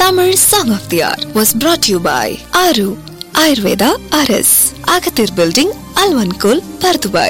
Tamil Song of the Hour was brought to you by Aru Ayurveda RS, Agathir Building, Alvankul, Pardubai.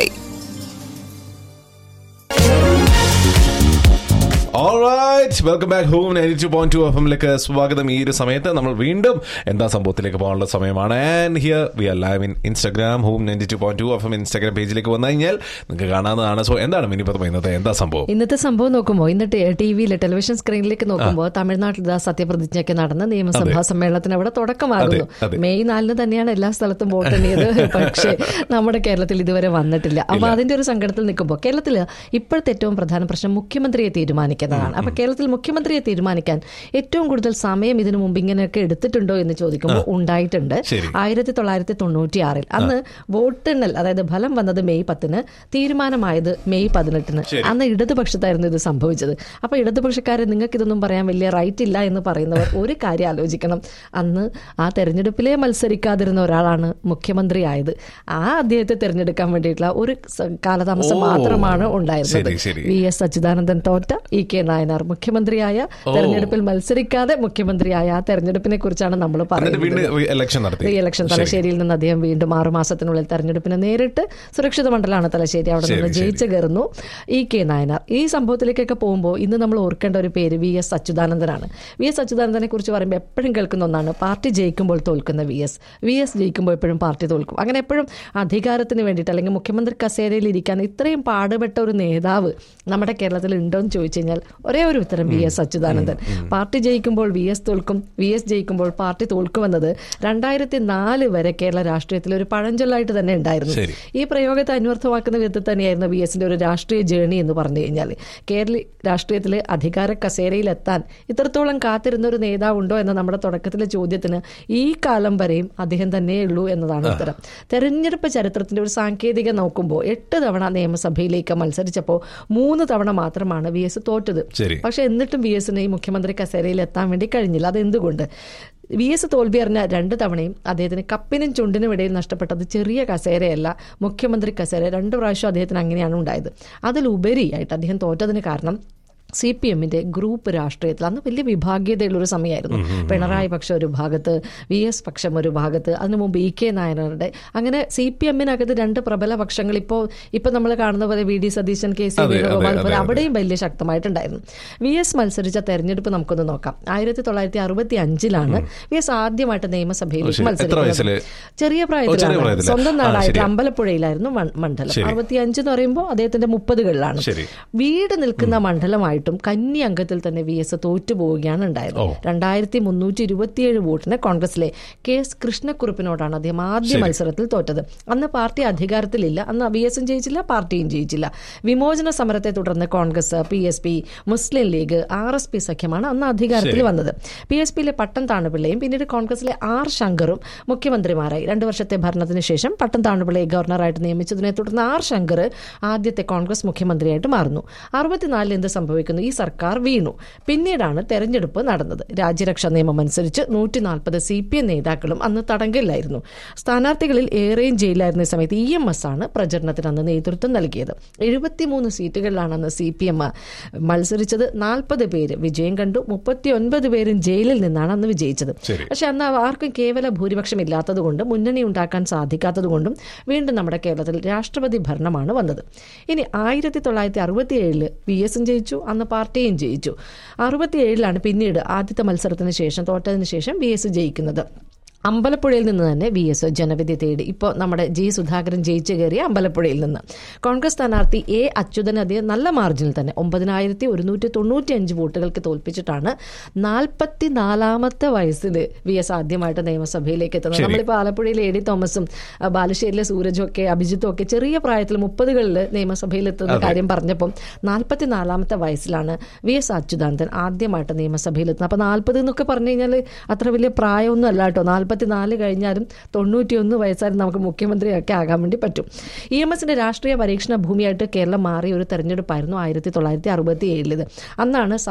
Alright welcome back home ninety two point two F എമ്മിലേക്ക് സ്വാഗതം ഈ ഒരു സമയത്ത് നമ്മൾ വീണ്ടും എന്താ സംഭവത്തിലേക്ക് പോകാനുള്ള സമയമാണ് and here we are live in Instagram home ninety two point two F M Instagram പേജിലേക്ക് വന്നു കഴിഞ്ഞാൽ നിങ്ങൾക്ക് കാണാവുന്നതാണ് സോ എന്താണ് മിനി പത്മ ഇന്നത്തെ എന്താ സംഭവം ഇന്നത്തെ സംഭവം നോക്കുമ്പോൾ ഇന്ന് ടി വിയിൽ ടെലിവിഷൻ സ്ക്രീനിലേക്ക് നോക്കുമ്പോൾ തമിഴ്നാട്ടിൽ ഇതാ സത്യപ്രതിജ്ഞയ്ക്ക് നടന്ന നിയമസഭാ സമ്മേളനത്തിന് അവിടെ തുടക്കമാകുന്നു അതെ, അതെ. മെയ് നാലിന് തന്നെയാണ് എല്ലാ സ്ഥലത്തും വോട്ടെണ്ണിയത് പക്ഷേ നമ്മുടെ കേരളത്തിൽ ഇതുവരെ വന്നിട്ടില്ല അപ്പൊ അതിന്റെ ഒരു സങ്കടത്തിൽ നിൽക്കുമ്പോൾ കേരളത്തിൽ ഇപ്പോഴത്തെ ഏറ്റവും പ്രധാന പ്രശ്നം മുഖ്യമന്ത്രിയെ തീരുമാനിക്കുന്നതാണ് അപ്പൊ കേരളത്തിൽ മുഖ്യമന്ത്രിയെ തീരുമാനിക്കാൻ ഏറ്റവും കൂടുതൽ സമയം ഇതിനു മുമ്പ് ഇങ്ങനെയൊക്കെ എടുത്തിട്ടുണ്ടോ എന്ന് ചോദിക്കുമ്പോൾ ഉണ്ടായിട്ടുണ്ട് ശരി. ആയിരത്തി തൊള്ളായിരത്തി തൊണ്ണൂറ്റി ആറിൽ അന്ന് വോട്ടെണ്ണൽ അതായത് ഫലം വന്നത് മെയ് പത്തിന് തീരുമാനമായത് മെയ് പതിനെട്ടിന് ശരി. അന്ന് ഇടതുപക്ഷത്തായിരുന്നു ഇത് സംഭവിച്ചത് അപ്പൊ ഇടതുപക്ഷക്കാരെ നിങ്ങൾക്ക് ഇതൊന്നും പറയാൻ വലിയ റൈറ്റ് ഇല്ല എന്ന് പറയുന്നവർ ഒരു കാര്യം ആലോചിക്കണം അന്ന് ആ തെരഞ്ഞെടുപ്പിലെ മത്സരിക്കാതിരുന്ന ഒരാളാണ് മുഖ്യമന്ത്രി ആയത് ആ അദ്ദേഹത്തെ തെരഞ്ഞെടുക്കാൻ വേണ്ടിയിട്ടുള്ള ഒരു സ- കാലതാമസം ഓ, മാത്രമാണ് ഉണ്ടായിരുന്നത് ശരി, ശരി. വി എസ് അച്യുതാനന്ദൻ തോറ്റ ഇ കെ നായനാർ മുഖ്യമന്ത്രിയായ തെരഞ്ഞെടുപ്പിൽ മത്സരിക്കാതെ മുഖ്യമന്ത്രിയായ ആ തെരഞ്ഞെടുപ്പിനെ കുറിച്ചാണ് നമ്മൾ എന്നിട്ട് പറയുന്നത് വീണ്ടും ഇലക്ഷൻ നടത്തി റീ ഇലക്ഷൻ തലശ്ശേരിയിൽ നിന്ന് അദ്ദേഹം വീണ്ടും ആറു മാസത്തിനുള്ളിൽ തെരഞ്ഞെടുപ്പിനെ നേരിട്ട് സുരക്ഷിത മണ്ഡലമാണ് തലശ്ശേരി അവിടെ നിന്ന് ശരി, ജയിച്ചു കയറുന്നു ഇ കെ നായനാർ ഈ സംഭവത്തിലേക്കൊക്കെ പോകുമ്പോൾ ഇന്ന് നമ്മൾ ഓർക്കേണ്ട ഒരു പേര് വി എസ് അച്യുതാനന്ദനാണ് വി എസ് അച്യുതാനന്ദനെ കുറിച്ച് പറയുമ്പോൾ എപ്പോഴും കേൾക്കുന്ന ഒന്നാണ് പാർട്ടി ജയിക്കുമ്പോൾ തോൽക്കുന്ന വി എസ് വി എസ് ജയിക്കുമ്പോൾ എപ്പോഴും പാർട്ടി തോൽക്കും അങ്ങനെ എപ്പോഴും അധികാരത്തിന് വേണ്ടിയിട്ട് അല്ലെങ്കിൽ മുഖ്യമന്ത്രി കസേരയിൽ ഇരിക്കാൻ ഇത്രയും പാടുപെട്ട ഒരു നേതാവ് നമ്മുടെ കേരളത്തിൽ ഉണ്ടോ എന്ന് ചോദിച്ചു കഴിഞ്ഞാൽ ഒരേ ഒരു ഉത്തരം വി എസ് അച്യുതാനന്ദൻ പാർട്ടി ജയിക്കുമ്പോൾ വി എസ് തോൽക്കും വി എസ് ജയിക്കുമ്പോൾ പാർട്ടി തോൽക്കുമെന്നത് രണ്ടായിരത്തി നാല് വരെ കേരള രാഷ്ട്രീയത്തിൽ ഒരു പഴഞ്ചൊല്ലായിട്ട് തന്നെ ഉണ്ടായിരുന്നു ശരി. ഈ പ്രയോഗത്തെ അന്വർത്ഥമാക്കുന്ന വിധത്തിൽ തന്നെയായിരുന്നു വി എസിന്റെ ഒരു രാഷ്ട്രീയ ജേണി എന്ന് പറഞ്ഞു കഴിഞ്ഞാൽ കേരള രാഷ്ട്രീയത്തിൽ അധികാര കസേരയിലെത്താൻ ഇത്രത്തോളം കാത്തിരുന്ന ഒരു നേതാവുണ്ടോ എന്ന നമ്മുടെ തുടക്കത്തിലെ ചോദ്യത്തിന് ഈ കാലം വരെയും അദ്ദേഹം തന്നെയുള്ളൂ എന്നതാണ് ഉത്തരം തെരഞ്ഞെടുപ്പ് ചരിത്രത്തിന്റെ ഒരു സാങ്കേതിക നോക്കുമ്പോൾ എട്ട് തവണ നിയമസഭയിലേക്ക് മത്സരിച്ചപ്പോൾ മൂന്ന് തവണ മാത്രമാണ് വി എസ് തോറ്റത് ശരി. പക്ഷെ എന്നിട്ടും വി എസിന് ഈ മുഖ്യമന്ത്രി കസേരയിൽ എത്താൻ വേണ്ടി കഴിഞ്ഞില്ല അതെന്തുകൊണ്ട് വി എസ് തോൽവി അറിഞ്ഞ രണ്ട് തവണയും അദ്ദേഹത്തിന് കപ്പിനും ചുണ്ടിനും ഇടയിൽ നഷ്ടപ്പെട്ടത് ചെറിയ കസേരയല്ല മുഖ്യമന്ത്രി കസേര രണ്ട് പ്രാവശ്യം അദ്ദേഹത്തിന് അങ്ങനെയാണ് ഉണ്ടായത് അതിലുപരിയായിട്ട് അദ്ദേഹം തോറ്റതിന് കാരണം സി പി എമ്മിന്റെ ഗ്രൂപ്പ് രാഷ്ട്രീയത്തിൽ അന്ന് വലിയ വിഭാഗീയതയുള്ള ഒരു സമയമായിരുന്നു പിണറായി പക്ഷം ഒരു ഭാഗത്ത് വി എസ് പക്ഷം ഒരു ഭാഗത്ത് അതിനു മുമ്പ് ഇ കെ നായനാരുടെ അങ്ങനെ സി പി എമ്മിനകത്ത് രണ്ട് പ്രബല പക്ഷങ്ങൾ ഇപ്പോൾ ഇപ്പൊ നമ്മൾ കാണുന്ന പോലെ V D Satheesan K C അതെ, അതെ, വേണുഗോപാൽ പോലെ അതെ, അവിടെയും വലിയ ശക്തമായിട്ടുണ്ടായിരുന്നു വി എസ് മത്സരിച്ച തെരഞ്ഞെടുപ്പ് നമുക്കൊന്ന് നോക്കാം ആയിരത്തി തൊള്ളായിരത്തി അറുപത്തി അഞ്ചിലാണ് വി എസ് ആദ്യമായിട്ട് ഓ, നിയമസഭയിലേക്ക് ശരി. എത്ര വയസ്സില്? മത്സരിക്കുന്നത് ചെറിയ ഓ, ചെറിയ പ്രായത്തിലാണ് പ്രായത്തില്. സ്വന്തം ആ, നാടായിട്ട് ശരി. അമ്പലപ്പുഴയിലായിരുന്നു മൺ- മണ്ഡലം ശരി. അറുപത്തി അഞ്ച് എന്ന് പറയുമ്പോൾ അദ്ദേഹത്തിന്റെ മുപ്പതുകളിലാണ് ശരി. വീട് നിൽക്കുന്ന മണ്ഡലമായിട്ടും കന്നി അംഗത്തിൽ തന്നെ വി എസ് തോറ്റുപോവുകയാണ് ഉണ്ടായത് ഓ. രണ്ടായിരത്തി മുന്നൂറ്റി ഇരുപത്തിയേഴ് വോട്ടിന് കോൺഗ്രസിലെ കെ എസ് കൃഷ്ണക്കുറുപ്പിനോടാണ് അദ്ദേഹം ആദ്യ ശരി. മത്സരത്തിൽ തോറ്റത് അന്ന് പാർട്ടി അധികാരത്തിലില്ല അന്ന് വി എസും ജയിച്ചില്ല പാർട്ടിയും ജയിച്ചില്ല വിമോചന സമരത്തെ തുടർന്ന് Congress P S P Muslim League R S P സഖ്യമാണ് അന്ന് അധികാരത്തിൽ ശരി. വന്നത് പി എസ് പിയിലെ പട്ടം താണുപിള്ളയും പിന്നീട് കോൺഗ്രസിലെ ആർ ശങ്കറും മുഖ്യമന്ത്രിമാരായി രണ്ടു വർഷത്തെ ഭരണത്തിന് ശേഷം പട്ടം താണുപിള്ളയെ ഗവർണറായിട്ട് നിയമിച്ചതിനെ തുടർന്ന് ആർ ശങ്കർ ആദ്യത്തെ കോൺഗ്രസ് മുഖ്യമന്ത്രിയായിട്ട് മാറുന്നു അറുപത്തിനാലിൽ എന്ത് സംഭവിക്കുന്നു ഈ സർക്കാർ വീണു പിന്നീടാണ് തെരഞ്ഞെടുപ്പ് നടന്നത് രാജ്യരക്ഷാ നിയമം അനുസരിച്ച് നൂറ്റി നാൽപ്പത് സി പി എം നേതാക്കളും അന്ന് തടങ്കലിലായിരുന്നു സ്ഥാനാർത്ഥികളിൽ ഏറെയും ജയിലിലായിരുന്ന ഈ സമയത്ത് ഇ എം എസ് ആണ് പ്രചരണത്തിന് അന്ന് നേതൃത്വം നൽകിയത് എഴുപത്തിമൂന്ന് സീറ്റുകളിലാണ് അന്ന് സി പി എം മത്സരിച്ചത് നാൽപ്പത് പേര് വിജയം കണ്ടു മുപ്പത്തി ഒൻപത് പേരും ജയിലിൽ നിന്നാണ് അന്ന് വിജയിച്ചത് ശരി. പക്ഷെ അന്ന് ആർക്കും കേവല ഭൂരിപക്ഷം ഇല്ലാത്തതുകൊണ്ട് മുന്നണി ഉണ്ടാക്കാൻ സാധിക്കാത്തതുകൊണ്ടും വീണ്ടും നമ്മുടെ കേരളത്തിൽ രാഷ്ട്രപതി ഭരണമാണ് വന്നത് ഇനി ആയിരത്തി തൊള്ളായിരത്തി അറുപത്തി ഏഴില് വി എസും ജയിച്ചു അന്ന് പാർട്ടിയും ജയിച്ചു അറുപത്തിയേഴിലാണ് പിന്നീട് ആദ്യത്തെ മത്സരത്തിന് ശേഷം തോറ്റതിന് ശേഷം വി എസ് ജയിക്കുന്നത് അമ്പലപ്പുഴയിൽ നിന്ന് തന്നെ വി എസ് ജനവിധി തേടി ഇപ്പോൾ നമ്മുടെ ജി സുധാകരൻ ജയിച്ചു കയറിയ അമ്പലപ്പുഴയിൽ നിന്ന് കോൺഗ്രസ് സ്ഥാനാർത്ഥി എ അച്യുതൻ അദ്ദേഹം നല്ല മാർജിനിൽ തന്നെ ഒമ്പതിനായിരത്തി ഒരുന്നൂറ്റി തൊണ്ണൂറ്റി അഞ്ച് വോട്ടുകൾക്ക് തോൽപ്പിച്ചിട്ടാണ് നാൽപ്പത്തി നാലാമത്തെ വയസ്സിൽ വി എസ് ആദ്യമായിട്ട് നിയമസഭയിലേക്ക് എത്തുന്നത് ശരി. നമ്മളിപ്പോൾ ആലപ്പുഴയിലെ എ ഡി തോമസും ആ, ബാലുശ്ശേരിയിലെ സൂരജും ഒക്കെ അഭിജിത്തും ഒക്കെ ചെറിയ പ്രായത്തിൽ മുപ്പതുകളിൽ നിയമസഭയിൽ എത്തുന്ന കാര്യം പറഞ്ഞപ്പം നാൽപ്പത്തി നാലാമത്തെ വയസ്സിലാണ് വി എസ് അച്യുതാനന്ദൻ ആദ്യമായിട്ട് നിയമസഭയിൽ എത്തുന്നത് അപ്പൊ നാൽപ്പത് എന്നൊക്കെ പറഞ്ഞു കഴിഞ്ഞാൽ അത്ര വലിയ പ്രായമൊന്നും അല്ല കേട്ടോ നാൽപ്പത്തിനാല് കഴിഞ്ഞാലും തൊണ്ണൂറ്റിയൊന്ന് വയസ്സായാലും നമുക്ക് മുഖ്യമന്ത്രിയൊക്കെ ആകാൻ വേണ്ടി പറ്റും ഇ എം എസിന്റെ രാഷ്ട്രീയ പരീക്ഷണ ഭൂമിയായിട്ട് കേരളം മാറിയ ഒരു തെരഞ്ഞെടുപ്പായിരുന്നു ആയിരത്തി തൊള്ളായിരത്തി അറുപത്തി ഏഴിലേത് അന്നാണ്